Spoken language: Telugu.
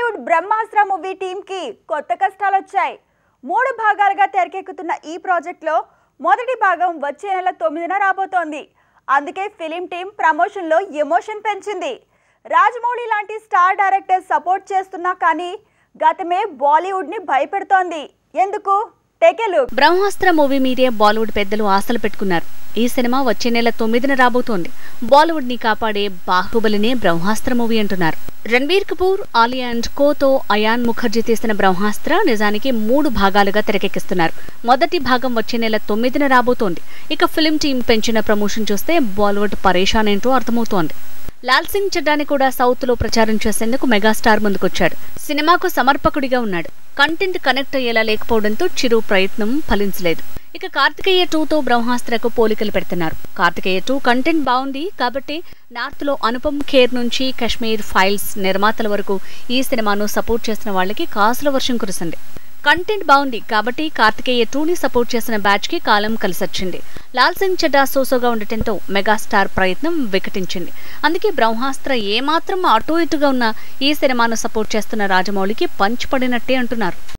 బాలీవుడ్ బ్రహ్మాస్త్ర మూవీ టీంకి కొత్త కష్టాలు వచ్చాయి మూడు భాగాలుగా తెరకెక్కుతున్న ఈ ప్రాజెక్ట్లో మొదటి భాగం వచ్చే నెల తొమ్మిదిన రాబోతోంది అందుకే ఫిలిం టీం ప్రమోషన్లో ఎమోషన్ పెంచింది రాజమౌళి లాంటి స్టార్ డైరెక్టర్ సపోర్ట్ చేస్తున్నా కానీ గతమే బాలీవుడ్ని భయపెడుతోంది ఎందుకు take a look Brahmastra movie మీదే బాలీవుడ్ పెద్దలు ఆశలు పెట్టుకున్నారు ఈ సినిమా వచ్చే నెల తొమ్మిదిన రాబోతోంది బాలీవుడ్ ని కాపాడే బాహుబలినే బ్రహ్మాస్త్ర మూవీ అంటున్నారు రణబీర్ కపూర్ ఆలియా అండ్ కోతో అయాన్ ముఖర్జీ తీసిన బ్రహ్మాస్త్ర నిజానికి మూడు భాగాలుగా తెరకెక్కిస్తున్నారు మొదటి భాగం వచ్చే నెల తొమ్మిదిన రాబోతోంది ఇక ఫిలిం టీం పెంచిన ప్రమోషన్ చూస్తే బాలీవుడ్ పరేషాన్ ఏంటో అర్థమవుతోంది లాల్ సింగ్ చెడ్డాని కూడా సౌత్ లో ప్రచారం చేసేందుకు మెగాస్టార్ ముందుకొచ్చాడు సినిమాకు సమర్పకుడిగా ఉన్నాడు కంటెంట్ కనెక్ట్ అయ్యేలా లేకపోవడంతో చిరు ప్రయత్నం ఫలించలేదు ఇక కార్తికేయ టూతో బ్రహ్మాస్త్రకు పోలికలు పెడుతున్నారు కార్తికేయ టూ కంటెంట్ బాగుంది కాబట్టి నార్త్ లో అనుపమ్ ఖేర్ నుంచి కశ్మీర్ ఫైల్స్ నిర్మాతల వరకు ఈ సినిమాను సపోర్ట్ చేసిన వాళ్ళకి కాసుల వర్షం కురిసింది కంటెంట్ బాగుంది కాబట్టి కార్తికేయ టూని సపోర్ట్ చేసిన బ్యాచ్ కి కాలం కలిసొచ్చింది లాల్ సింగ్ చెడ్డా సోసోగా ఉండటంతో మెగాస్టార్ ప్రయత్నం వికటించింది అందుకే బ్రహ్మాస్త్ర ఏమాత్రం అటు ఇటుగా ఉన్న ఈ సినిమాను సపోర్ట్ చేస్తున్న రాజమౌళికి పంచ్ పడినట్టే అంటున్నారు